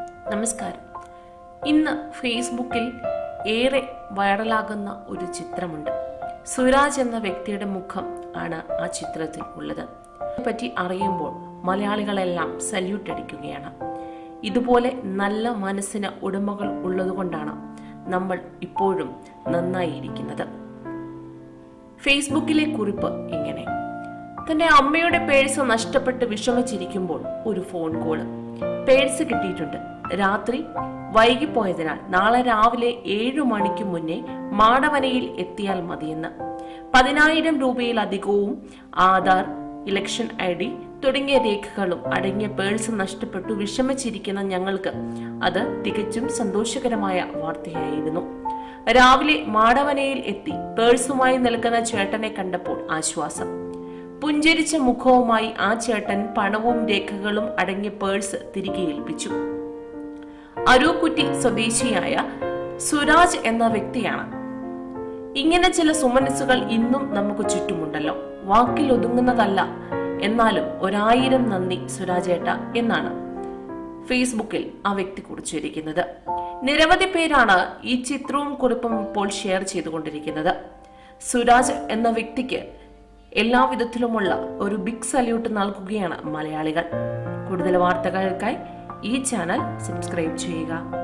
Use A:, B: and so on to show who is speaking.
A: നമസ്കാരം ഇന്ന് ഫേസ്ബുക്കിൽ ഏറെ വൈറലാകുന്ന ഒരു ചിത്രമുണ്ട് സുരാജ് എന്ന വ്യക്തിയുടെ മുഖം ആണ് ആ ചിത്രത്തിൽ ഉള്ളത് പറ്റി അറിയുമ്പോൾ മലയാളികളെല്ലാം സല്യൂട്ട് അടിക്കുകയാണ് ഇതുപോലെ നല്ല മനസ്സിന് ഉടമകൾ ഉള്ളതുകൊണ്ടാണ് നമ്മൾ ഇപ്പോഴും നന്നായിരിക്കുന്നത് ഫേസ്ബുക്കിലെ കുറിപ്പ് ഇങ്ങനെ തന്റെ അമ്മയുടെ പേഴ്സ് നഷ്ടപ്പെട്ട് വിഷമിച്ചിരിക്കുമ്പോൾ ഒരു ഫോൺ കോള് പേഴ്സ് കിട്ടിയിട്ടുണ്ട് രാത്രി വൈകിപ്പോയതിനാൽ നാളെ രാവിലെ ഏഴു മണിക്ക് മുന്നേ മാടവനയിൽ എത്തിയാൽ മതിയെന്ന് പതിനായിരം രൂപയിലധികവും ആധാർ ഇലക്ഷൻ ഐ ഡി തുടങ്ങിയ രേഖകളും അടങ്ങിയ പേഴ്സ് നഷ്ടപ്പെട്ടു വിഷമിച്ചിരിക്കുന്ന ഞങ്ങൾക്ക് അത് തികച്ചും സന്തോഷകരമായ വാർത്തയായിരുന്നു രാവിലെ മാടവനയിൽ എത്തി പേഴ്സുമായി നിൽക്കുന്ന ചേട്ടനെ കണ്ടപ്പോൾ ആശ്വാസം പുഞ്ചിരിച്ച മുഖവുമായി ആ ചേട്ടൻ പണവും രേഖകളും അടങ്ങിയ പേഴ്സ് തിരികെ ഏൽപ്പിച്ചു അരൂക്കുറ്റി സ്വദേശിയായ സുരാജ് എന്ന വ്യക്തിയാണ് ഇങ്ങനെ ചില സുമനസ്സുകൾ ഇന്നും നമുക്ക് ചുറ്റുമുണ്ടല്ലോ വാക്കിൽ ഒതുങ്ങുന്നതല്ല എന്നാലും ഒരായിരം നന്ദി സുരാജേട്ട എന്നാണ് ഫേസ്ബുക്കിൽ ആ വ്യക്തി കുറിച്ചിരിക്കുന്നത് നിരവധി പേരാണ് ഈ ചിത്രവും കുറിപ്പും ഇപ്പോൾ ഷെയർ ചെയ്തുകൊണ്ടിരിക്കുന്നത് സുരാജ് എന്ന വ്യക്തിക്ക് എല്ലാവിധത്തിലുമുള്ള ഒരു ബിഗ് സല്യൂട്ട് നൽകുകയാണ് മലയാളികൾ കൂടുതൽ വാർത്തകൾക്കായി ഈ ചാനൽ സബ്സ്ക്രൈബ് ചെയ്യുക